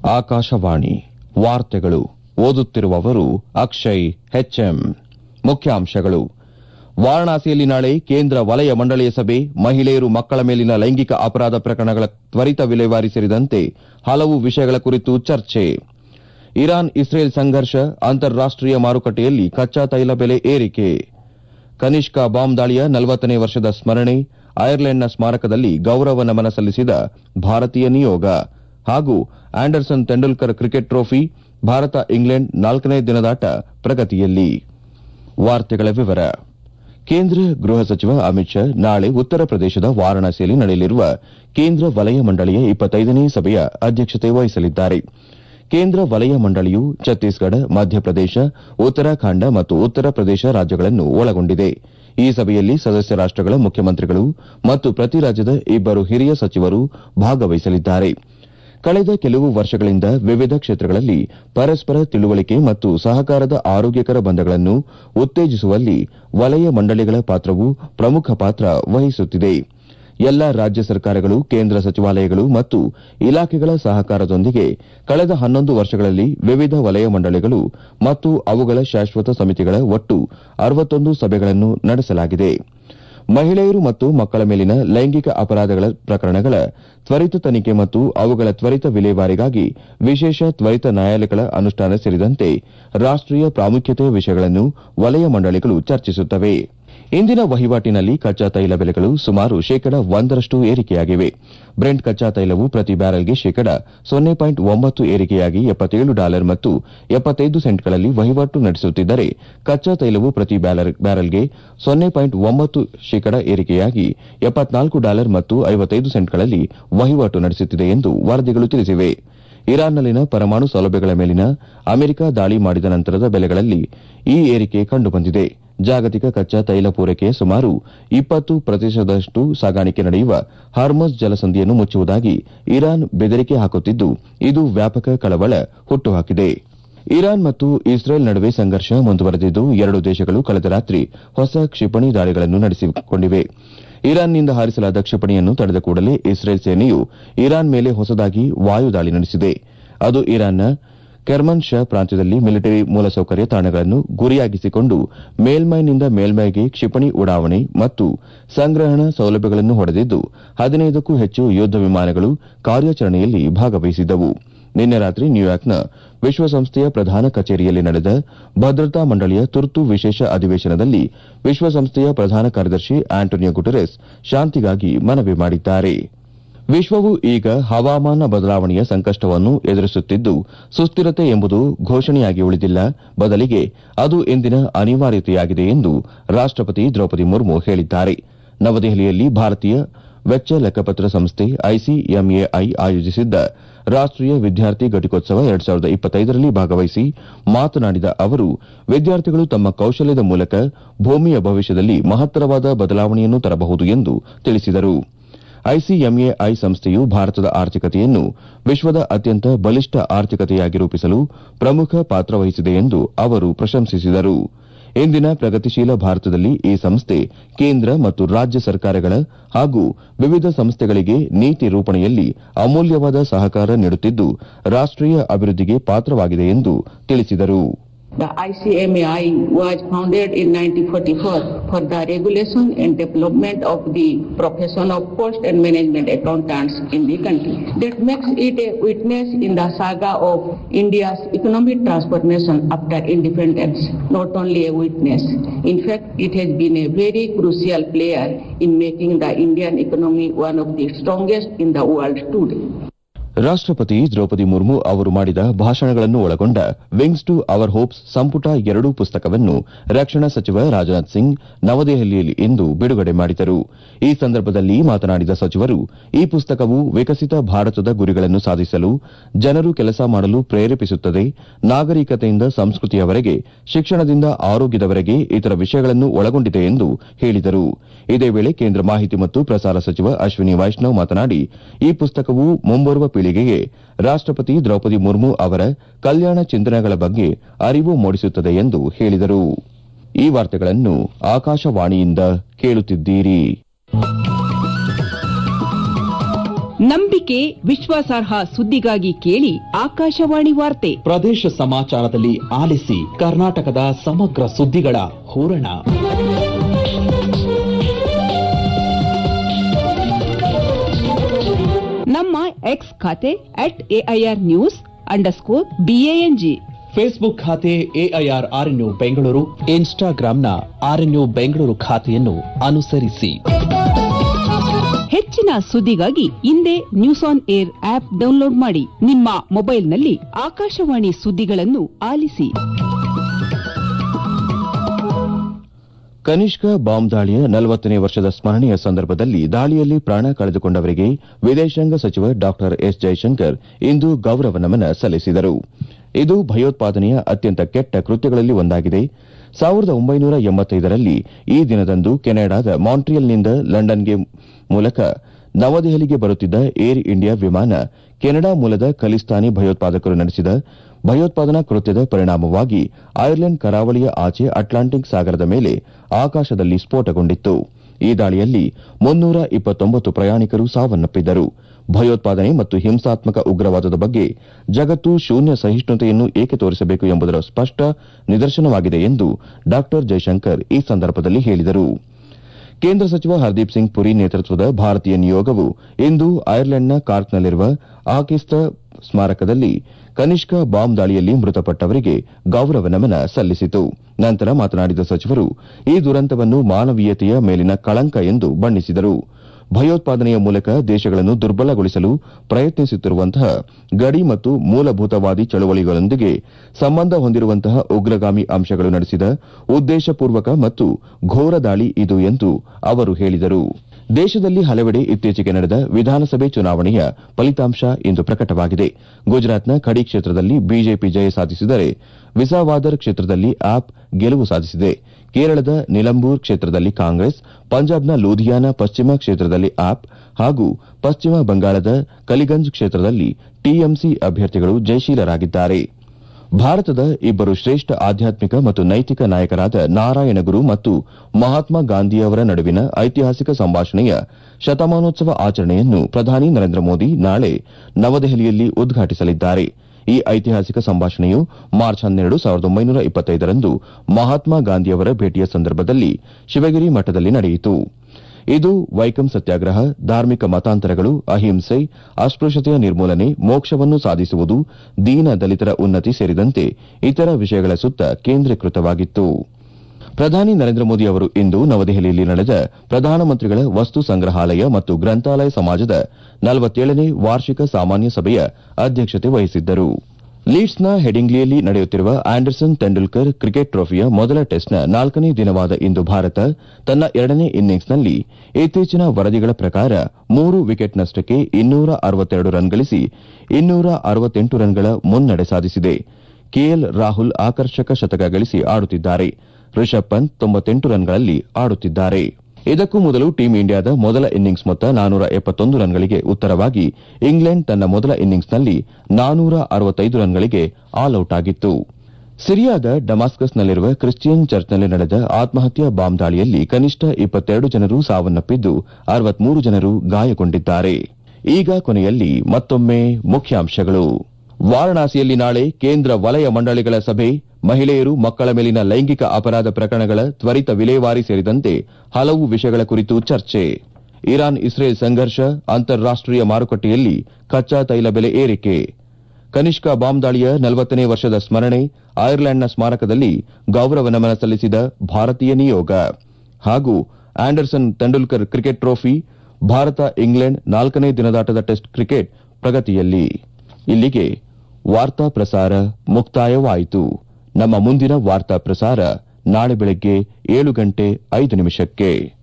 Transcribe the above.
ಆಕಾಶವಾಣಿ ವಾರ್ತೆಗಳು ಓದುತ್ತಿರುವವರು ಅಕ್ಷಯ್ ಹೆಚ್ಎಂ ಮುಖ್ಯಾಂಶಗಳು ವಾರಣಾಸಿಯಲ್ಲಿ ನಾಳೆ ಕೇಂದ್ರ ವಲಯ ಮಂಡಳಿಯ ಸಭೆ ಮಹಿಳೆಯರು ಮಕ್ಕಳ ಮೇಲಿನ ಲೈಂಗಿಕ ಅಪರಾಧ ಪ್ರಕರಣಗಳ ತ್ವರಿತ ವಿಲೇವಾರಿ ಸೇರಿದಂತೆ ಹಲವು ವಿಷಯಗಳ ಕುರಿತು ಚರ್ಚೆ ಇರಾನ್ ಇಸ್ರೇಲ್ ಸಂಘರ್ಷ ಅಂತಾರಾಷ್ಟೀಯ ಮಾರುಕಟ್ಟೆಯಲ್ಲಿ ಕಚ್ಚಾ ತೈಲ ಬೆಲೆ ಏರಿಕೆ ಕನಿಷ್ಕ ಬಾಂಬ್ ದಾಳಿಯ ನಲವತ್ತನೇ ವರ್ಷದ ಸ್ಮರಣೆ ಐರ್ಲೆಂಡ್ನ ಸ್ಮಾರಕದಲ್ಲಿ ಗೌರವ ನಮನ ಸಲ್ಲಿಸಿದ ಭಾರತೀಯ ನಿಯೋಗ ಹಾಗೂ Anderson Tendulkar cricket trophy Bharat England ನಾಲ್ಕನೇ ದಿನದಾಟ ಪ್ರಗತಿಯಲ್ಲಿ ವಾರ್ತೆಗಳ ವಿವರ ಕೇಂದ್ರ ಗೃಹ ಸಚಿವ ಅಮಿತ್ ಶಾ ನಾಳೆ ಉತ್ತರ ಪ್ರದೇಶದ ವಾರಾಣಸಿಯಲ್ಲಿ ನಡೆಯಲಿರುವ ಕೇಂದ್ರ ವಲಯ ಮಂಡಳಿಯ ಇಪ್ಪತ್ತೈದನೇ ಸಭೆಯ ಅಧ್ಯಕ್ಷತೆ ವಹಿಸಲಿದ್ದಾರೆ ಕೇಂದ್ರ ವಲಯ ಮಂಡಳಿಯು ಛತ್ತೀಸ್ಗಢ ಮಧ್ಯಪ್ರದೇಶ ಉತ್ತರಾಖಂಡ ಮತ್ತು ಉತ್ತರ ಪ್ರದೇಶ ರಾಜ್ಯಗಳನ್ನು ಒಳಗೊಂಡಿದೆ ಈ ಸಭೆಯಲ್ಲಿ ಸದಸ್ಯ ರಾಷ್ಟಗಳ ಮುಖ್ಯಮಂತ್ರಿಗಳು ಮತ್ತು ಪ್ರತಿ ರಾಜ್ಯದ ಇಬ್ಬರು ಹಿರಿಯ ಸಚಿವರು ಭಾಗವಹಿಸಲಿದ್ದಾರೆ ಕಳೆದ ಕೆಲವು ವರ್ಷಗಳಿಂದ ವಿವಿಧ ಕ್ಷೇತ್ರಗಳಲ್ಲಿ ಪರಸ್ಪರ ತಿಳುವಳಿಕೆ ಮತ್ತು ಸಹಕಾರದ ಆರೋಗ್ಯಕರ ಬಂಧಗಳನ್ನು ಉತ್ತೇಜಿಸುವಲ್ಲಿ ವಲಯ ಮಂಡಳಿಗಳ ಪಾತ್ರವು ಪ್ರಮುಖ ಪಾತ್ರ ವಹಿಸುತ್ತಿದೆ ಎಲ್ಲಾ ರಾಜ್ಯ ಸರ್ಕಾರಗಳು ಕೇಂದ್ರ ಸಚಿವಾಲಯಗಳು ಮತ್ತು ಇಲಾಖೆಗಳ ಸಹಕಾರದೊಂದಿಗೆ ಕಳೆದ ಹನ್ನೊಂದು ವರ್ಷಗಳಲ್ಲಿ ವಿವಿಧ ವಲಯ ಮಂಡಳಿಗಳು ಮತ್ತು ಅವುಗಳ ಶಾಶ್ವತ ಸಮಿತಿಗಳ ಒಟ್ಟು ಅರವತ್ತೊಂದು ಸಭೆಗಳನ್ನು ನಡೆಸಲಾಗಿದೆ ಮಹಿಳೆಯರು ಮತ್ತು ಮಕ್ಕಳ ಮೇಲಿನ ಲೈಂಗಿಕ ಅಪರಾಧಗಳ ಪ್ರಕರಣಗಳ ತ್ವರಿತ ತನಿಖೆ ಮತ್ತು ಅವುಗಳ ತ್ವರಿತ ವಿಲೇವಾರಿಗಾಗಿ ವಿಶೇಷ ತ್ವರಿತ ನ್ಯಾಯಾಲಯಗಳ ಅನುಷ್ಠಾನ ಸೇರಿದಂತೆ ರಾಷ್ಟೀಯ ಪ್ರಾಮುಖ್ಯತೆಯ ವಿಷಯಗಳನ್ನು ವಲಯ ಮಂಡಳಿಗಳು ಚರ್ಚಿಸುತ್ತವೆ ಇಂದಿನ ವಹಿವಾಟಿನಲ್ಲಿ ಕಚ್ಚಾ ತೈಲ ಬೆಲೆಗಳು ಸುಮಾರು ಶೇಕಡ ಒಂದರಷ್ಟು ಏರಿಕೆಯಾಗಿವೆ ಬ್ರೆಂಟ್ ಕಚ್ಚಾ ತೈಲವು ಪ್ರತಿ ಬ್ಯಾರೆಲ್ಗೆ ಶೇಕಡ ಸೊನ್ನೆ ಪಾಯಿಂಟ್ ಒಂಬತ್ತು ಏರಿಕೆಯಾಗಿ ಎಪ್ಪತ್ತೇಳು ಡಾಲರ್ ಮತ್ತು ಎಪ್ಪತ್ತೈದು ಸೆಂಟ್ಗಳಲ್ಲಿ ವಹಿವಾಟು ನಡೆಸುತ್ತಿದ್ದರೆ ಕಚ್ಚಾ ತೈಲವು ಪ್ರತಿ ಬ್ಯಾರೆಲ್ಗೆ ಸೊನ್ನೆ ಪಾಯಿಂಟ್ ಒಂಬತ್ತು ಶೇಕಡ ಏರಿಕೆಯಾಗಿ ಎಪ್ಪತ್ನಾಲ್ಕು ಡಾಲರ್ ಮತ್ತು ಐವತ್ತೈದು ಸೆಂಟ್ಗಳಲ್ಲಿ ವಹಿವಾಟು ನಡೆಸುತ್ತಿದೆ ಎಂದು ವರದಿಗಳು ತಿಳಿಸಿವೆ ಇರಾನ್ನಲ್ಲಿನ ಪರಮಾಣು ಸೌಲಭ್ಯಗಳ ಮೇಲಿನ ಅಮೆರಿಕ ದಾಳಿ ಮಾಡಿದ ನಂತರದ ಬೆಲೆಗಳಲ್ಲಿ ಈ ಏರಿಕೆ ಕಂಡುಬಂದಿದೆ ಜಾಗತಿಕ ಕಚ್ಚಾ ತೈಲ ಪೂರೈಕೆಯ ಸುಮಾರು ಇಪ್ಪತ್ತು ಪ್ರತಿಶತದಷ್ಟು ಸಾಗಾಣಿಕೆ ನಡೆಯುವ ಹಾರ್ಮಸ್ ಜಲಸಂಧಿಯನ್ನು ಮುಚ್ಚುವುದಾಗಿ ಇರಾನ್ ಬೆದರಿಕೆ ಹಾಕುತ್ತಿದ್ದು ಇದು ವ್ಯಾಪಕ ಕಳವಳ ಹುಟ್ಟುಹಾಕಿದೆ ಇರಾನ್ ಮತ್ತು ಇಸ್ರೇಲ್ ನಡುವೆ ಸಂಘರ್ಷ ಮುಂದುವರೆದಿದ್ದು ಎರಡು ದೇಶಗಳು ಕಳೆದ ರಾತ್ರಿ ಹೊಸ ಕ್ಷಿಪಣಿ ದಾಳಿಗಳನ್ನು ನಡೆಸಿಕೊಂಡಿವೆ ಇರಾನ್ನಿಂದ ಹಾರಿಸಲಾದ ಕ್ಷಿಪಣಿಯನ್ನು ತಡೆದ ಕೂಡಲೇ ಇಸ್ರೇಲ್ ಸೇನೆಯು ಇರಾನ್ ಮೇಲೆ ಹೊಸದಾಗಿ ವಾಯುದಾಳಿ ನಡೆಸಿದೆ ಅದು ಇರಾನ್ನ ಕೆರ್ಮನ್ ಶಾ ಪ್ರಾಂತ್ಯದಲ್ಲಿ ಮಿಲಿಟರಿ ಮೂಲಸೌಕರ್ಯ ತಾಣಗಳನ್ನು ಗುರಿಯಾಗಿಸಿಕೊಂಡು ಮೇಲ್ಮೈನಿಂದ ಮೇಲ್ಮೈಗೆ ಕ್ಷಿಪಣಿ ಉಡಾವಣೆ ಮತ್ತು ಸಂಗ್ರಹಣಾ ಸೌಲಭ್ಯಗಳನ್ನು ಹೊಡೆದಿದ್ದು ಹದಿನೈದಕ್ಕೂ ಹೆಚ್ಚು ಯುದ್ದ ವಿಮಾನಗಳು ಕಾರ್ಯಾಚರಣೆಯಲ್ಲಿ ಭಾಗವಹಿಸಿದ್ದವು ನಿನ್ನೆ ರಾತ್ರಿ ನ್ಯೂಯಾರ್ಕ್ನ ವಿಶ್ವಸಂಸ್ಥೆಯ ಪ್ರಧಾನ ಕಚೇರಿಯಲ್ಲಿ ನಡೆದ ಭದ್ರತಾ ಮಂಡಳಿಯ ತುರ್ತು ವಿಶೇಷ ಅಧಿವೇಶನದಲ್ಲಿ ವಿಶ್ವಸಂಸ್ಥೆಯ ಪ್ರಧಾನ ಕಾರ್ಯದರ್ಶಿ ಆಂಟೋನಿಯೋ ಗುಟೆರೆಸ್ ಶಾಂತಿಗಾಗಿ ಮನವಿ ಮಾಡಿದ್ದಾರೆ ವಿಶ್ವವು ಈಗ ಹವಾಮಾನ ಬದಲಾವಣೆಯ ಸಂಕಷ್ಟವನ್ನು ಎದುರಿಸುತ್ತಿದ್ದು ಸುಸ್ಥಿರತೆ ಎಂಬುದು ಘೋಷಣೆಯಾಗಿ ಉಳಿದಿಲ್ಲ ಬದಲಿಗೆ ಅದು ಇಂದಿನ ಅನಿವಾರ್ಯತೆಯಾಗಿದೆ ಎಂದು ರಾಷ್ಟಪತಿ ದ್ರೌಪದಿ ಮುರ್ಮು ಹೇಳಿದ್ದಾರೆ ನವದೆಹಲಿಯಲ್ಲಿ ಭಾರತೀಯ ವೆಚ್ಚ ಲೆಕ್ಕಪತ್ರ ಸಂಸ್ಥೆ ಐಸಿಎಂಎಐ ಆಯೋಜಿಸಿದ್ದ ರಾಷ್ಟೀಯ ವಿದ್ಯಾರ್ಥಿ ಘಟಿಕೋತ್ಸವ ಎರಡ್ ಸಾವಿರದ ಇಪ್ಪತ್ತೈದರಲ್ಲಿ ಭಾಗವಹಿಸಿ ಮಾತನಾಡಿದ ಅವರು ವಿದ್ಯಾರ್ಥಿಗಳು ತಮ್ಮ ಕೌಶಲ್ಯದ ಮೂಲಕ ಭೂಮಿಯ ಭವಿಷ್ಯದಲ್ಲಿ ಮಹತ್ತರವಾದ ಬದಲಾವಣೆಯನ್ನು ತರಬಹುದು ಎಂದು ತಿಳಿಸಿದರು ಐಸಿಎಂಎಐ ಸಂಸ್ಥೆಯು ಭಾರತದ ಆರ್ಥಿಕತೆಯನ್ನು ವಿಶ್ವದ ಅತ್ಯಂತ ಬಲಿಷ್ಠ ಆರ್ಥಿಕತೆಯಾಗಿ ರೂಪಿಸಲು ಪ್ರಮುಖ ಪಾತ್ರ ವಹಿಸಿದೆ ಎಂದು ಅವರು ಪ್ರಶಂಸಿಸಿದರು ಇಂದಿನ ಪ್ರಗತಿಶೀಲ ಭಾರತದಲ್ಲಿ ಈ ಸಂಸ್ಥೆ ಕೇಂದ್ರ ಮತ್ತು ರಾಜ್ಯ ಸರ್ಕಾರಗಳ ಹಾಗೂ ವಿವಿಧ ಸಂಸ್ಥೆಗಳಿಗೆ ನೀತಿ ರೂಪಣೆಯಲ್ಲಿ ಅಮೂಲ್ಯವಾದ ಸಹಕಾರ ನೀಡುತ್ತಿದ್ದು ರಾಷ್ಟೀಯ ಅಭಿವೃದ್ಧಿಗೆ ಪಾತ್ರವಾಗಿದೆ ಎಂದು ತಿಳಿಸಿದರು The ICMAI was founded in 1944 for the regulation and development of the profession of cost and management accountants in the country. That makes it a witness in the saga of India's economic transformation after independence. Not only a witness. In fact, it has been a very crucial player in making the Indian economy one of the strongest in the world today. ರಾಷ್ಟಪತಿ ದ್ರೌಪದಿ ಮುರ್ಮು ಅವರು ಮಾಡಿದ ಭಾಷಣಗಳನ್ನು ಒಳಗೊಂಡ wings to our hopes ಸಂಪುಟ ಎರಡು ಪುಸ್ತಕವನ್ನು ರಕ್ಷಣಾ ಸಚಿವ ರಾಜನಾಥ್ ಸಿಂಗ್ ನವದೆಹಲಿಯಲ್ಲಿ ಇಂದು ಬಿಡುಗಡೆ ಮಾಡಿದರು ಈ ಸಂದರ್ಭದಲ್ಲಿ ಮಾತನಾಡಿದ ಸಚಿವರು ಈ ಪುಸ್ತಕವು ವಿಕಸಿತ ಭಾರತದ ಗುರಿಗಳನ್ನು ಸಾಧಿಸಲು ಜನರು ಕೆಲಸ ಮಾಡಲು ಪ್ರೇರೇಪಿಸುತ್ತದೆ ನಾಗರಿಕತೆಯಿಂದ ಸಂಸ್ಕೃತಿಯವರೆಗೆ ಶಿಕ್ಷಣದಿಂದ ಆರೋಗ್ಯದವರೆಗೆ ಇತರ ವಿಷಯಗಳನ್ನು ಒಳಗೊಂಡಿದೆ ಎಂದು ಹೇಳಿದರು ಇದೇ ವೇಳೆ ಕೇಂದ್ರ ಮಾಹಿತಿ ಮತ್ತು ಪ್ರಸಾರ ಸಚಿವ ಅಶ್ವಿನಿ ವೈಷ್ಣವ್ ಮಾತನಾಡಿ ಈ ಪುಸ್ತಕವು ಮುಂಬರುವ ಪೀಳಿಗೆಗೆ ರಾಷ್ಟಪತಿ ದ್ರೌಪದಿ ಮುರ್ಮು ಅವರ ಕಲ್ಯಾಣ ಚಿಂತನೆಗಳ ಬಗ್ಗೆ ಅರಿವು ಮೂಡಿಸುತ್ತದೆ ಎಂದು ಹೇಳಿದರು ಈ ವಾರ್ತೆಗಳನ್ನು ಆಕಾಶವಾಣಿಯಿಂದ ಕೇಳುತ್ತಿದ್ದೀರಿ ನಂಬಿಕೆ ವಿಶ್ವಾಸಾರ್ಹ ಸುದ್ದಿಗಾಗಿ ಕೇಳಿ ಆಕಾಶವಾಣಿ ವಾರ್ತೆ ಪ್ರದೇಶ ಸಮಾಚಾರದಲ್ಲಿ ಆಲಿಸಿ ಕರ್ನಾಟಕದ ಸಮಗ್ರ ಸುದ್ದಿಗಳ ಹೂರಣ ನಮ್ಮ ಎಕ್ಸ್ ಖಾತೆ at AIR news underscore BANG Facebook ಖಾತೆ ಎಐಆರ್ ಆರ್ಎನ್ಯು ಬೆಂಗಳೂರು ಇನ್ಸ್ಟಾಗ್ರಾಂನ ಆರ್ಎನ್ಯು ಬೆಂಗಳೂರು ಖಾತೆಯನ್ನು ಅನುಸರಿಸಿ ಹೆಚ್ಚಿನ ಸುದ್ದಿಗಾಗಿ ಹಿಂದೆ News On Air app download ಮಾಡಿ ನಿಮ್ಮ ಮೊಬೈಲ್ನಲ್ಲಿ ಆಕಾಶವಾಣಿ ಸುದ್ದಿಗಳನ್ನು ಆಲಿಸಿ ಕನಿಷ್ಕ ಬಾಂಬ್ ದಾಳಿಯ ನಲವತ್ತನೇ ವರ್ಷದ ಸ್ಮರಣೆಯ ಸಂದರ್ಭದಲ್ಲಿ ದಾಳಿಯಲ್ಲಿ ಪ್ರಾಣ ಕಳೆದುಕೊಂಡವರಿಗೆ ವಿದೇಶಾಂಗ ಸಚಿವ ಡಾ ಎಸ್ ಜೈಶಂಕರ್ ಇಂದು ಗೌರವ ನಮನ ಸಲ್ಲಿಸಿದರು ಇದು ಭಯೋತ್ಪಾದನೆಯ ಅತ್ಯಂತ ಕೆಟ್ಟ ಕೃತ್ಯಗಳಲ್ಲಿ ಒಂದಾಗಿದೆ ಸಾವಿರದ ಒಂಬೈನೂರ ಎಂಬತ್ತೈದರಲ್ಲಿ ಈ ದಿನದಂದು ಕೆನಡಾದ ಮಾಂಟ್ರಿಯಲ್ನಿಂದ ಲಂಡನ್ಗೆ ಮೂಲಕ ನವದೆಹಲಿಗೆ ಬರುತ್ತಿದ್ದ ಏರ್ ಇಂಡಿಯಾ ವಿಮಾನ ಕೆನಡಾ ಮೂಲದ ಖಲಿಸ್ತಾನಿ ಭಯೋತ್ಪಾದಕರು ನಡೆಸಿದ ಭಯೋತ್ಪಾದನಾ ಕೃತ್ಯದ ಪರಿಣಾಮವಾಗಿ ಐರ್ಲೆಂಡ್ ಕರಾವಳಿಯ ಆಚೆ ಅಟ್ಲಾಂಟಿಕ್ ಸಾಗರದ ಮೇಲೆ ಆಕಾಶದಲ್ಲಿ ಸ್ಫೋಟಗೊಂಡಿತ್ತು ಈ ದಾಳಿಯಲ್ಲಿ ಮುನ್ನೂರ ಇಪ್ಪತ್ತೊಂಬತ್ತು ಪ್ರಯಾಣಿಕರು ಸಾವನ್ನಪ್ಪಿದ್ದರು ಭಯೋತ್ಪಾದನೆ ಮತ್ತು ಹಿಂಸಾತ್ಮಕ ಉಗ್ರವಾದದ ಬಗ್ಗೆ ಜಗತ್ತು ಶೂನ್ಯ ಸಹಿಷ್ಣುತೆಯನ್ನು ಏಕೆ ತೋರಿಸಬೇಕು ಎಂಬುದರ ಸ್ಪಷ್ಟ ನಿದರ್ಶನವಾಗಿದೆ ಎಂದು ಡಾ ಜೈಶಂಕರ್ ಈ ಸಂದರ್ಭದಲ್ಲಿ ಹೇಳಿದರು ಕೇಂದ್ರ ಸಚಿವ ಹರ್ದೀಪ್ ಸಿಂಗ್ ಪುರಿ ನೇತೃತ್ವದ ಭಾರತೀಯ ನಿಯೋಗವು ಇಂದು ಐರ್ಲೆಂಡ್ನ ಕಾರ್ಕ್ನಲ್ಲಿರುವ ಆಕಿಸ್ತ ಸ್ಮಾರಕದಲ್ಲಿ ಕನಿಷ್ಕ ಬಾಂಬ್ ದಾಳಿಯಲ್ಲಿ ಮೃತಪಟ್ಟವರಿಗೆ ಗೌರವ ನಮನ ಸಲ್ಲಿಸಿತು ನಂತರ ಮಾತನಾಡಿದ ಸಚಿವರು ಈ ದುರಂತವನ್ನು ಮಾನವೀಯತೆಯ ಮೇಲಿನ ಕಳಂಕ ಎಂದು ಬಣ್ಣಿಸಿದರು ಭಯೋತ್ಪಾದನೆಯ ಮೂಲಕ ದೇಶಗಳನ್ನು ದುರ್ಬಲಗೊಳಿಸಲು ಪ್ರಯತ್ನಿಸುತ್ತಿರುವಂತಹ ಗಡಿ ಮತ್ತು ಮೂಲಭೂತವಾದಿ ಚಳವಳಿಗಳೊಂದಿಗೆ ಸಂಬಂಧ ಹೊಂದಿರುವಂತಹ ಉಗ್ರಗಾಮಿ ಅಂಶಗಳು ನಡೆಸಿದ ಉದ್ದೇಶಪೂರ್ವಕ ಮತ್ತು ಘೋರ ದಾಳಿ ಇದು ಎಂದು ಅವರು ಹೇಳಿದರು ದೇಶದಲ್ಲಿ ಹಲವೆಡೆ ಇತ್ತೀಚೆಗೆ ನಡೆದ ವಿಧಾನಸಭೆ ಚುನಾವಣೆಯ ಫಲಿತಾಂಶ ಇಂದು ಪ್ರಕಟವಾಗಿದೆ ಗುಜರಾತ್ನ ಖಡಿ ಕ್ಷೇತ್ರದಲ್ಲಿ ಬಿಜೆಪಿ ಜಯ ಸಾಧಿಸಿದರೆ ವಿಸಾವಾದರ್ ಕ್ಷೇತ್ರದಲ್ಲಿ ಆಪ್ ಗೆಲುವು ಸಾಧಿಸಿದೆ ಕೇರಳದ ನಿಲಂಬೂರ್ ಕ್ಷೇತ್ರದಲ್ಲಿ ಕಾಂಗ್ರೆಸ್ ಪಂಜಾಬ್ನ ಲೂಧಿಯಾನ ಪಶ್ಚಿಮ ಕ್ಷೇತ್ರದಲ್ಲಿ ಆಪ್ ಹಾಗೂ ಪಶ್ಚಿಮ ಬಂಗಾಳದ ಕಲಿಗಂಜ್ ಕ್ಷೇತ್ರದಲ್ಲಿ ಟಿಎಂಸಿ ಅಭ್ಯರ್ಥಿಗಳು ಜಯಶೀಲರಾಗಿದ್ದಾರೆ ಭಾರತದ ಇಬ್ಬರು ಶ್ರೇಷ್ಠ ಆಧ್ಯಾತ್ಮಿಕ ಮತ್ತು ನೈತಿಕ ನಾಯಕರಾದ ನಾರಾಯಣ ಗುರು ಮತ್ತು ಮಹಾತ್ಮ ಗಾಂಧಿಯವರ ನಡುವಿನ ಐತಿಹಾಸಿಕ ಸಂಭಾಷಣೆಯ ಶತಮಾನೋತ್ಸವ ಆಚರಣೆಯನ್ನು ಪ್ರಧಾನಿ ನರೇಂದ್ರ ಮೋದಿ ನಾಳೆ ನವದೆಹಲಿಯಲ್ಲಿ ಉದ್ಘಾಟಿಸಲಿದ್ದಾರೆ ಈ ಐತಿಹಾಸಿಕ ಸಂಭಾಷಣೆಯು ಮಾರ್ಚ್ ಹನ್ನೆರಡು ಸಾವಿರದ ಒಂಬೈನೂರ ಇಪ್ಪತ್ತೈದರಂದು ಮಹಾತ್ಮ ಗಾಂಧಿಯವರ ಭೇಟಿಯ ಸಂದರ್ಭದಲ್ಲಿ ಶಿವಗಿರಿ ಮಠದಲ್ಲಿ ನಡೆಯಿತು ಇದು ವೈಕಂ ಸತ್ಯಾಗ್ರಹ ಧಾರ್ಮಿಕ ಮತಾಂತರಗಳು ಅಹಿಂಸೆ ಅಸ್ಪೃಶ್ಯತೆಯ ನಿರ್ಮೂಲನೆ ಮೋಕ್ಷವನ್ನು ಸಾಧಿಸುವುದು ದೀನ ದಲಿತರ ಉನ್ನತಿ ಸೇರಿದಂತೆ ಇತರ ವಿಷಯಗಳ ಸುತ್ತ ಕೇಂದ್ರೀಕೃತವಾಗಿತ್ತು ಪ್ರಧಾನಿ ನರೇಂದ್ರ ಮೋದಿ ಅವರು ಇಂದು ನವದೆಹಲಿಯಲ್ಲಿ ನಡೆದ ಪ್ರಧಾನಮಂತ್ರಿಗಳ ವಸ್ತು ಸಂಗ್ರಹಾಲಯ ಮತ್ತು ಗ್ರಂಥಾಲಯ ಸಮಾಜದ ನಲವತ್ತೇಳನೇ ವಾರ್ಷಿಕ ಸಾಮಾನ್ಯ ಸಭೆಯ ಅಧ್ಯಕ್ಷತೆ ವಹಿಸಿದ್ದರು ಲೀಡ್ಸ್ನ ಹೆಡಿಂಗ್ಲಿಯಲ್ಲಿ ನಡೆಯುತ್ತಿರುವ ಆಂಡರ್ಸನ್ ತೆಂಡೂಲ್ಕರ್ ಕ್ರಿಕೆಟ್ ಟ್ರೋಫಿಯ ಮೊದಲ ಟೆಸ್ಟ್ನ ನಾಲ್ಕನೇ ದಿನವಾದ ಇಂದು ಭಾರತ ತನ್ನ ಎರಡನೇ ಇನ್ನಿಂಗ್ಸ್ನಲ್ಲಿ ಇತ್ತೀಚಿನ ವರದಿಗಳ ಪ್ರಕಾರ ಮೂರು ವಿಕೆಟ್ ನಷ್ಟಕ್ಕೆ ಇನ್ನೂರ ಅರವತ್ತೆರಡು ರನ್ ಗಳಿಸಿ ಇನ್ನೂರ ಅರವತ್ತೆಂಟು ರನ್ಗಳ ಮುನ್ನಡೆ ಸಾಧಿಸಿದೆ ಕೆಎಲ್ ರಾಹುಲ್ ಆಕರ್ಷಕ ಶತಕ ಗಳಿಸಿ ಆಡುತ್ತಿದ್ದಾರೆ ರಿಷಬ್ ಪಂತ್ ತೊಂಬತ್ತೆಂಟು ರನ್ಗಳಲ್ಲಿ ಆಡುತ್ತಿದ್ದಾರೆ ಇದಕ್ಕೂ ಮೊದಲು ಟೀಂ ಇಂಡಿಯಾದ ಮೊದಲ ಇನ್ನಿಂಗ್ಸ್ ಮೊತ್ತ ನಾನೂರ ಎಪ್ಪತ್ತೊಂದು ರನ್ಗಳಿಗೆ ಉತ್ತರವಾಗಿ ಇಂಗ್ಲೆಂಡ್ ತನ್ನ ಮೊದಲ ಇನ್ನಿಂಗ್ಸ್ನಲ್ಲಿ ನಾನೂರ ಅರವತ್ತೈದು ರನ್ಗಳಿಗೆ ಆಲ್ಔಟ್ ಆಗಿತ್ತು ಸಿರಿಯಾದ ಡಮಾಸ್ಕಸ್ನಲ್ಲಿರುವ ಕ್ರಿಶ್ಚಿಯನ್ ಚರ್ಚ್ನಲ್ಲಿ ನಡೆದ ಆತ್ಮಹತ್ಯಾ ಬಾಂಬ್ ದಾಳಿಯಲ್ಲಿ ಕನಿಷ್ಠ ಇಪ್ಪತ್ತೆರಡು ಜನರು ಸಾವನ್ನಪ್ಪಿದ್ದು ಅರವತ್ಮೂರು ಜನರು ಗಾಯಗೊಂಡಿದ್ದಾರೆ ಈಗ ಕೊನೆಯಲ್ಲಿ ಮತ್ತೊಮ್ಮೆ ಮುಖ್ಯಾಂಶಗಳು ವಾರಣಾಸಿಯಲ್ಲಿ ನಾಳೆ ಕೇಂದ್ರ ವಲಯ ಮಂಡಳಿಗಳ ಸಭೆ ಮಹಿಳೆಯರು ಮಕ್ಕಳ ಮೇಲಿನ ಲೈಂಗಿಕ ಅಪರಾಧ ಪ್ರಕರಣಗಳ ತ್ವರಿತ ವಿಲೇವಾರಿ ಸೇರಿದಂತೆ ಹಲವು ವಿಷಯಗಳ ಕುರಿತು ಚರ್ಚೆ ಇರಾನ್ ಇಸ್ರೇಲ್ ಸಂಘರ್ಷ ಅಂತಾರಾಷ್ಟೀಯ ಮಾರುಕಟ್ಟೆಯಲ್ಲಿ ಕಚ್ಚಾ ತೈಲ ಬೆಲೆ ಏರಿಕೆ ಕನಿಷ್ಕ ಬಾಂಬ್ ದಾಳಿಯ ನಲವತ್ತನೇ ವರ್ಷದ ಸ್ಮರಣೆ ಐರ್ಲೆಂಡ್ನ ಸ್ಮಾರಕದಲ್ಲಿ ಗೌರವ ನಮನ ಸಲ್ಲಿಸಿದ ಭಾರತೀಯ ನಿಯೋಗ ಹಾಗೂ Anderson Tendulkar cricket trophy Bharat England ನಾಲ್ಕನೇ ದಿನದಾಟದ ಟೆಸ್ಟ್ ಕ್ರಿಕೆಟ್ ಪ್ರಗತಿಯಲ್ಲಿ ಇಲ್ಲಿಗೆ ವಾರ್ತಾ ಪ್ರಸಾರ ಮುಕ್ತಾಯವಾಯಿತು ನಮ್ಮ ಮುಂದಿನ ವಾರ್ತಾ ಪ್ರಸಾರ ನಾಳೆ ಬೆಳಗ್ಗೆ ಏಳು ಗಂಟೆ ಐದು ನಿಮಿಷಕ್ಕೆ